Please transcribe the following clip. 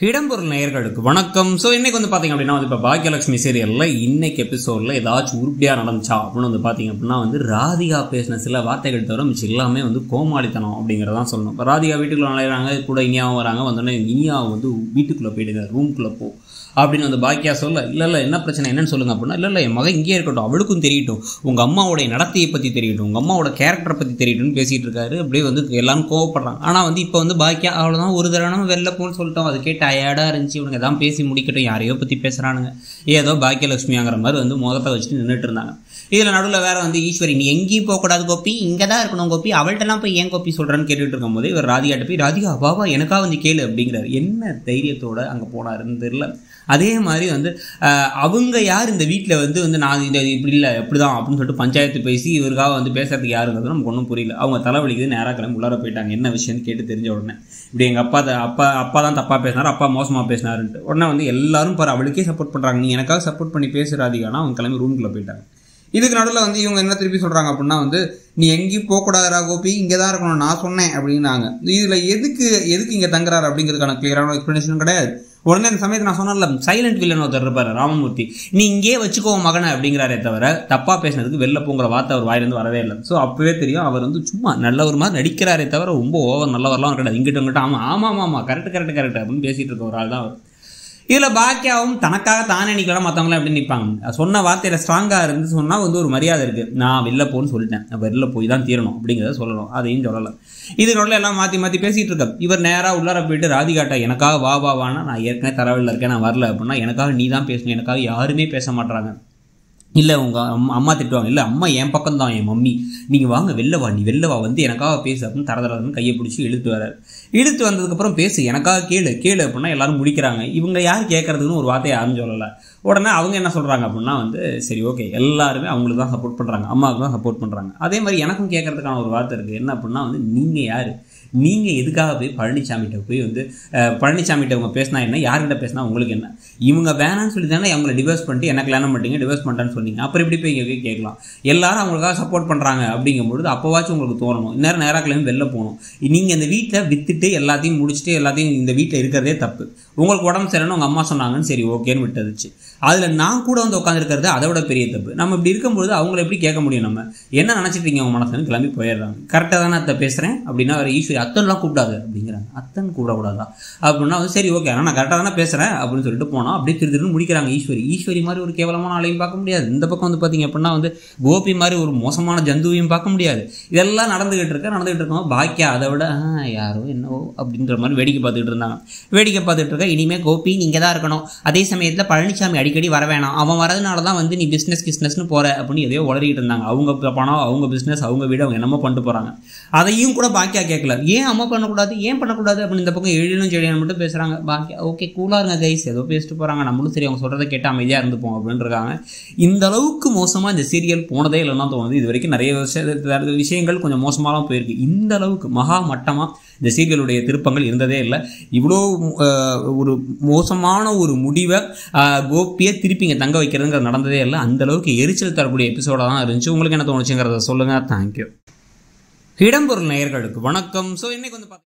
இடம்பொருள் நேயர்களுக்கு வணக்கம் ஸோ இன்னைக்கு வந்து பார்த்தீங்க அப்படின்னா வந்து இப்போ பாக்கியலட்சுமி சீரியலில் இன்னைக்கு எபிசோடில் ஏதாச்சும் உருப்படியாக நடந்துச்சா அப்படின்னு வந்து பார்த்தீங்க அப்படின்னா வந்து ராதிகா பேசின சில வார்த்தைகள் தவிர மிச்சம் எல்லாமே வந்து கோமாளித்தனம் அப்படிங்கிறதான் சொல்லணும் இப்போ ராதிகா வீட்டுக்குள்ள நுழையிறாங்க கூட இனியாவும் வராங்க வந்தோடனே இனியா வந்து வீட்டுக்குள்ளே போயிடுங்க ரூம்குள்ளே போ அப்படின்னு வந்து பாக்கியா சொல்ல இல்லை இல்லை என்ன பிரச்சனை என்னன்னு சொல்லுங்க அப்படின்னா இல்லை இல்லை என் மகன் இங்கேயே இருக்கட்டும் அவளுக்கும் தெரியட்டும் உங்கள் அம்மாவுடைய நடத்தையை பற்றி தெரியட்டும் உங்கள் அம்மாவோட கேரக்டரை பற்றி தெரியட்டும்னு பேசிகிட்டு இருக்காரு அப்படியே வந்து எல்லாரும் கோவப்படுறாங்க ஆனால் வந்து இப்போ வந்து பாக்கியா அவ்வளோதான் ஒரு தடவை வெளில போன்னு சொல்லிட்டோம் அதுக்கே டயர்டாக இருந்துச்சு இவனுங்க தான் பேசி முடிக்கட்டும் யாரையோ பற்றி பேசுகிறானுங்க ஏதோ பாக்கியலட்சுமிங்கிற மாதிரி வந்து முகத்தை வச்சுட்டு நின்றுட்டு இருந்தாங்க இதில் நடுவில் வேற வந்து ஈஸ்வரி நீ எங்கேயும் போகக்கூடாது கோப்பி இங்கே தான் இருக்கணும் கோப்பி அவள்கிட்டலாம் போய் ஏன் கோப்பி சொல்கிறேன்னு கேட்டுட்டு இருக்கும்போது இவர் ராதிகாட்ட போய் ராதிகா பாபா எனக்கா வந்து கேளு அப்படிங்கிறாரு என்ன தைரியத்தோட அங்கே போனாருன்னு தெரியல அதே மாதிரி வந்து அஹ், அவங்க யார் இந்த வீட்டில் வந்து வந்து நான் இந்த இப்படி இல்லை இப்படி தான் அப்படின்னு சொல்லிட்டு பஞ்சாயத்து பேசி இவருக்காக வந்து பேசுறதுக்கு யாருங்கிறது நமக்கு ஒன்றும் புரியல அவங்க தலைவலிக்குது நேராக கிளம்பி உள்ளார போயிட்டாங்க என்ன விஷயம்னு கேட்டு தெரிஞ்ச உடனே இப்படி எங்கள் அப்பா த- அப்பா அப்பா தான் தப்பாக பேசினார் அப்பா மோசமாக பேசினாருன்ட்டு உடனே வந்து எல்லாரும் பாரு அவளுக்கே சப்போர்ட் பண்ணுறாங்க நீ எனக்காக சப்போர்ட் பண்ணி பேசுறாதீங்கன்னா அவங்க கிளம்பி ரூம்குள்ளே போயிட்டாங்க இதுக்கு நடுவில் வந்து இவங்க என்ன திருப்பி சொல்கிறாங்க அப்படின்னா வந்து நீ எங்கேயும் போகக்கூடாதுரா கோபி இங்கே தான் இருக்கணும் நான் சொன்னேன் அப்படின்னாங்க இதில் எதுக்கு எதுக்கு இங்கே தங்குறாரு அப்படிங்கிறதுக்கான கிளியரான எக்ஸ்ப்ளனேஷன் கிடையாது உடனே அந்த சமயத்தில் நான் சொன்னேன்ல சைலண்ட் வில்லன் ஒருத்தர் இருப்பார் ராமமூர்த்தி நீ இங்கேயே வச்சுக்கோ உன் மகனை அப்படிங்கிறாரே தவிர தப்பாக பேசினதுக்கு வெளில போங்கிற வார்த்தை அவர் வாயிலிருந்து வரவே இல்லை ஸோ அப்பவே தெரியும் அவர் வந்து சும்மா நல்ல ஒரு மாதிரி நடிக்கிறாரே தவிர ரொம்ப ஓவர் நல்லவரெல்லாம் கிடையாது இங்கிட்ட இங்கிட்ட ஆமாம் ஆமாம் ஆமாம் கரெக்ட் கரெக்ட் கரெக்ட் அப்படின்னு பேசிட்டு இருக்க ஒரு ஆள் தான் அவர் இதில் பாக்கியாவும் தனக்காக தானே நிற்கலாம் மற்றவங்களாம் எப்படி நிற்பாங்க சொன்ன வார்த்தையில் ஸ்ட்ராங்காக இருந்து சொன்னால் வந்து ஒரு மரியாதை இருக்குது நான் வெளில போன்னு சொல்லிட்டேன் நான் வெளில போய் தான் தீரணும் அப்படிங்கிறத சொல்லணும் அதையும் சொல்லலை இது நடுவில் எல்லாம் மாற்றி மாற்றி பேசிகிட்டு இருக்கேன் இவர் நேராக உள்ளார போயிட்டு ராதிகாட்டா எனக்காக வா வா வானா நான் ஏற்கனவே தரவில் இருக்கேன் நான் வரல அப்படின்னா எனக்காக நீ தான் பேசணும் எனக்காக யாருமே பேச மாட்றாங்க இல்லை உங்கள் அம்மா அம்மா திட்டுவாங்க இல்லை அம்மா என் பக்கம் தான் என் மம்மி நீங்கள் வாங்க வெளில வா நீ வெளில வா வந்து எனக்காக பேசு அப்படின்னு தர தரன்னு கையை பிடிச்சி இழுத்து வராரு இழுத்து வந்ததுக்கப்புறம் பேசு எனக்காக கேளு கேளு அப்படின்னா எல்லாரும் முடிக்கிறாங்க இவங்க யார் கேட்கறதுன்னு ஒரு வார்த்தையை யாரும் சொல்லலை உடனே அவங்க என்ன சொல்கிறாங்க அப்படின்னா வந்து சரி ஓகே எல்லாருமே அவங்களுக்கு தான் சப்போர்ட் பண்ணுறாங்க அம்மாவுக்கு தான் சப்போர்ட் பண்ணுறாங்க அதே மாதிரி எனக்கும் கேட்கறதுக்கான ஒரு வார்த்தை இருக்குது என்ன அப்படின்னா வந்து நீங்கள் யார் நீங்கள் எதுக்காக போய் பழனிசாமிகிட்ட போய் வந்து அஹ், பழனிசாமிகிட்ட அவங்க பேசினா என்ன யார்கிட்ட பேசினா உங்களுக்கு என்ன இவங்க வேணாம்னு சொல்லி தானே அவங்கள டிவோர்ஸ் பண்ணிட்டு என்ன கல்யாணம் பண்ணிட்டீங்க டிவோர்ஸ் பண்ணிட்டேன்னு சொன்னீங்க அப்புறம் இப்படி போய் இங்கே போய் கேட்கலாம் எல்லாரும் அவங்களுக்காக சப்போர்ட் பண்ணுறாங்க அப்படிங்கும்பொழுது அப்போவாச்சும் உங்களுக்கு தோணணும் இந்நேரம் நேராக கிளம்பி வெளில போகணும் நீங்கள் இந்த வீட்டில் வித்துட்டு எல்லாத்தையும் முடிச்சுட்டு எல்லாத்தையும் இந்த வீட்டில் இருக்கிறதே தப்பு உங்களுக்கு உடம்பு சரியில்லைன்னு உங்கள் அம்மா சொன்னாங்கன்னு சரி ஓகேன்னு விட்டதுச்சு அதில் நான் கூட வந்து உட்காந்துருக்கிறது அதை விட பெரிய தப்பு நம்ம இப்படி இருக்கும்பொழுது அவங்கள எப்படி கேட்க முடியும் நம்ம என்ன நினச்சிட்டு இருக்கீங்க உங்க மனசுல கிளம்பி போயிடுறாங்க கரெக்டாக தானே அத்தை பேசுகிறேன் அப்படின்னா அவர் ஈஸ்வரி அத்தன்லாம் கூப்பிடாது அப்படிங்கிறாங்க அத்தன் கூப்பிடக்கூடாதா அப்படின்னா வந்து சரி ஓகே ஆனால் நான் கரெக்டாக தானே பேசுகிறேன் அப்படின்னு சொல்லிட்டு போனோம் அப்படியே திரு திருன்னு முடிக்கிறாங்க ஈஸ்வரி ஈஸ்வரி மாதிரி ஒரு கேவலமான ஆளையும் பார்க்க முடியாது இந்த பக்கம் வந்து பார்த்தீங்க அப்படின்னா வந்து கோபி மாதிரி ஒரு மோசமான ஜந்துவையும் பார்க்க முடியாது இதெல்லாம் நடந்துகிட்டு இருக்க நடந்துகிட்டு இருக்கோம் பாக்கியா அதை விட "ஆ, யாரோ என்னவோ அப்படின்ற மாதிரி வேடிக்கை பார்த்துக்கிட்டு இருந்தாங்க வேடிக்கை பார்த்துட்டு இருக்க இனிமே கோபி நீங்க தான் இருக்கணும் அதே சமயத்தில் பழனிசாமி அடிக்கடி வர வேணாம் அவன் வரதுனால தான் வந்து நீ பிஸ்னஸ் கிஸ்னஸ்னு போற அப்படின்னு எதையோ உளறிட்டு இருந்தாங்க அவங்க பணம் அவங்க பிஸ்னஸ் அவங்க வீடு அவங்க என்னமோ பண்ணிட்டு போறாங்க அதையும் கூட பாக்கியா கேட்கல ஏன் அம்மா பண்ணக்கூடாது ஏன் பண்ணக்கூடாது அப்படின்னு இந்த பக்கம் எழிலும் செழியன் மட்டும் பேசுறாங்க பாக்கியா ஓகே கூலா இருங்க கைஸ் ஏதோ பேசிட்டு போறாங்க நம்மளும் சரி அவங்க சொல்றதை கேட்டு அமைதியா இருந்துப்போம் அப்படின்னு இருக்காங்க இந்த அளவுக்கு மோசமா இந்த சீரியல் போனதே இல்லைன்னா தோணுது இது வரைக்கும் நிறைய விஷய- விஷயங்கள் கொஞ்சம் மோசமாலாம் போயிருக்கு இந்த அளவுக்கு மகா மட்டமா இந்த சீரியலுடைய திருப்பங்கள் இருந்ததே இல்லை இவ்வளோ அஹ், ஒரு மோசமான ஒரு முடிவை அஹ், கோபியை திருப்பி இங்கே தங்க வைக்கிறதுங்கிறது நடந்ததே இல்லை அந்த அளவுக்கு எரிச்சல் தரக்கூடிய எபிசோடாக தான் இருந்துச்சு உங்களுக்கு என்ன தோணுச்சுங்கிறத சொல்லுங்க தேங்க்யூ இடம்பொருள் நேயர்களுக்கு வணக்கம் ஸோ இன்னைக்கு வந்து பார்த்தா-